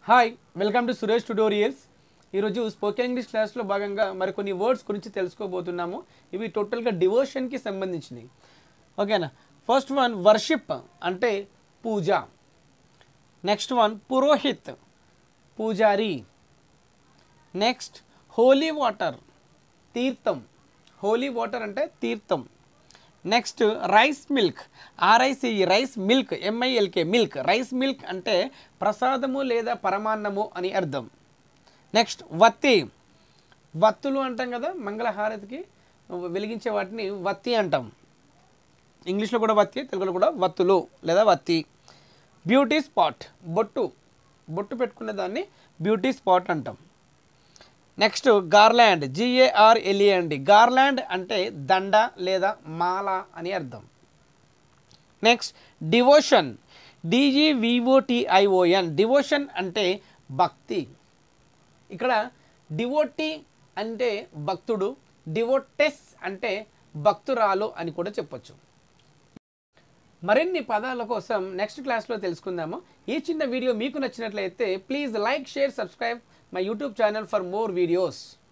hi welcome to Suresh tutorials ఈరోజు spoken English క్లాస్లో భాగంగా మరికొన్ని వర్డ్స్ గురించి తెలుసుకోబోతున్నాము ఇవి టోటల్గా డివోషన్కి సంబంధించినవి ఓకేనా ఫస్ట్ వన్ వర్షిప్ అంటే పూజ నెక్స్ట్ వన్ పురోహిత్ పూజారి నెక్స్ట్ హోలీ వాటర్ తీర్థం హోలీ వాటర్ అంటే తీర్థం next rice milk R I C rice milk M I L K milk rice milk అంటే ప్రసాదము లేదా పరమాన్నము అని అర్థం నెక్స్ట్ వత్తి వత్తులు అంటాం కదా మంగళహారతికి వెలిగించే వాటిని వత్తి అంటాం ఇంగ్లీష్లో కూడా వత్తి తెలుగులో కూడా వత్తులు లేదా వత్తి బ్యూటీ స్పాట్ బొట్టు బొట్టు పెట్టుకునే దాన్ని బ్యూటీ స్పాట్ అంటాం నెక్స్ట్ గార్లాండ్ జిఏఆర్ఎల్ఏ అండి గార్లాండ్ అంటే దండ లేదా మాల అని అర్థం నెక్స్ట్ డివోషన్ డిజివిఓటిఐఓఎన్ డివోషన్ అంటే భక్తి ఇక్కడ డివోటీ అంటే భక్తుడు డివోటెస్ అంటే భక్తురాలు అని కూడా చెప్పొచ్చు మరిన్ని పదాల కోసం నెక్స్ట్ క్లాస్లో తెలుసుకుందాము ఈ చిన్న వీడియో మీకు నచ్చినట్లయితే please like share subscribe my YouTube channel for more videos